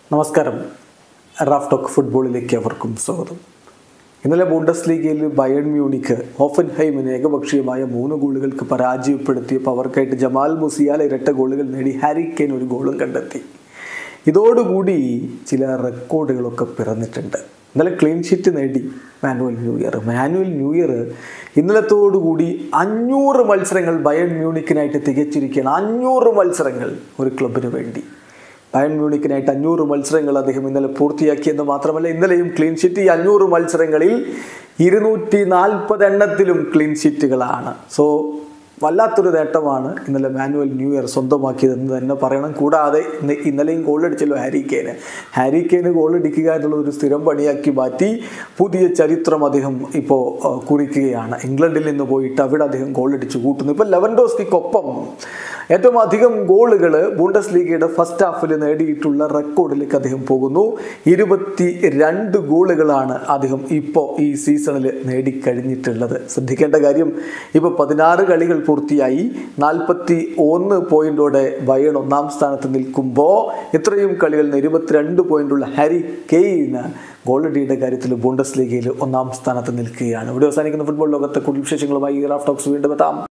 നമസ്കാരം Raf talk ഫുട്ബോളിലേക്ക് അവർക്കും സ്വാഗതം ഇന്നലെ ബൂണ്ടസ് ലീഗയിൽ ബയൺ മ്യൂണിക്ക് ഹോഫൻഹൈമിന് ഏകപക്ഷീയമായ മൂന്ന് ഗോളുകൾക്ക് പരാജയപ്പെടുത്തിയപ്പോൾ അവർക്കായിട്ട് ജമാൽ മുസിയാൽ ഇരട്ട ഗോളുകൾ നേടി ഹാരി കെയ്ൻ ഒരു ഗോളും കണ്ടെത്തി ഇതോടുകൂടി ചില റെക്കോർഡുകളൊക്കെ പിറന്നിട്ടുണ്ട് ഇന്നലെ ക്ലീൻ ഷീറ്റ് നേടി Manuel Neuer Manuel Neuer ഇന്നലത്തോടുകൂടി അഞ്ഞൂറ് മത്സരങ്ങൾ ബയൺ മ്യൂണിക്കിനായിട്ട് തികച്ചിരിക്കുകയാണ് അഞ്ഞൂറ് മത്സരങ്ങൾ ഒരു ക്ലബിന് വേണ്ടി ബയൺ മ്യൂണിക്കിനായിട്ട് അഞ്ഞൂറ് മത്സരങ്ങൾ അദ്ദേഹം ഇന്നലെ പൂർത്തിയാക്കിയെന്ന് മാത്രമല്ല ഇന്നലെയും ക്ലീൻ ഷീറ്റ് ഈ അഞ്ഞൂറ് മത്സരങ്ങളിൽ ഇരുന്നൂറ്റി നാൽപ്പത് എണ്ണത്തിലും ക്ലീൻ ഷീറ്റുകളാണ് സോ വല്ലാത്തൊരു നേട്ടമാണ് ഇന്നലെ മാനുവൽ ന്യൂ ഇയർ സ്വന്തമാക്കിയതെന്ന് തന്നെ പറയണം കൂടാതെ ഇന്ന് ഇന്നലെയും ഗോളടിച്ചല്ലോ ഹാരി കെയ്ന് ഹാരി കെയ്ന് ഗോളടിക്കുക എന്നുള്ള ഒരു സ്ഥിരം പണിയാക്കി മാറ്റി പുതിയ ചരിത്രം അദ്ദേഹം ഇപ്പോൾ കുറിക്കുകയാണ് ഇംഗ്ലണ്ടിൽ നിന്ന് പോയിട്ട് അവിടെ അദ്ദേഹം ഗോളടിച്ച് കൂട്ടുന്നു ഇപ്പോൾ ലെവൻഡോസ്കിക്കൊപ്പം ഏറ്റവും അധികം ഗോളുകൾ ബൂണ്ടസ് ലീഗയുടെ ഫസ്റ്റ് ഹാഫിൽ നേടിയിട്ടുള്ള റെക്കോർഡിലേക്ക് അദ്ദേഹം പോകുന്നു ഇരുപത്തി രണ്ട് ഗോളുകളാണ് അദ്ദേഹം ഇപ്പോൾ ഈ സീസണിൽ നേടിക്കഴിഞ്ഞിട്ടുള്ളത് ശ്രദ്ധിക്കേണ്ട കാര്യം ഇപ്പോൾ പതിനാറ് കളികൾ പൂർത്തിയായി നാൽപ്പത്തി ഒന്ന് പോയിന്റോടെ ബയൺ ഒന്നാം സ്ഥാനത്ത് നിൽക്കുമ്പോൾ ഇത്രയും കളികളിൽ നിന്ന് ഇരുപത്തിരണ്ട് പോയിന്റുള്ള ഹാരി കെയ്ന് ഗോൾഡിയുടെ കാര്യത്തിൽ ബൂണ്ടസ് ലീഗയിൽ ഒന്നാം സ്ഥാനത്ത് നിൽക്കുകയാണ് ഇവിടെ അവസാനിക്കുന്ന ഫുട്ബോൾ ലോകത്തെ കൂടുതൽ വിശേഷങ്ങളുമായി റാഫ് ടോക്സ് വീണ്ടും എത്താം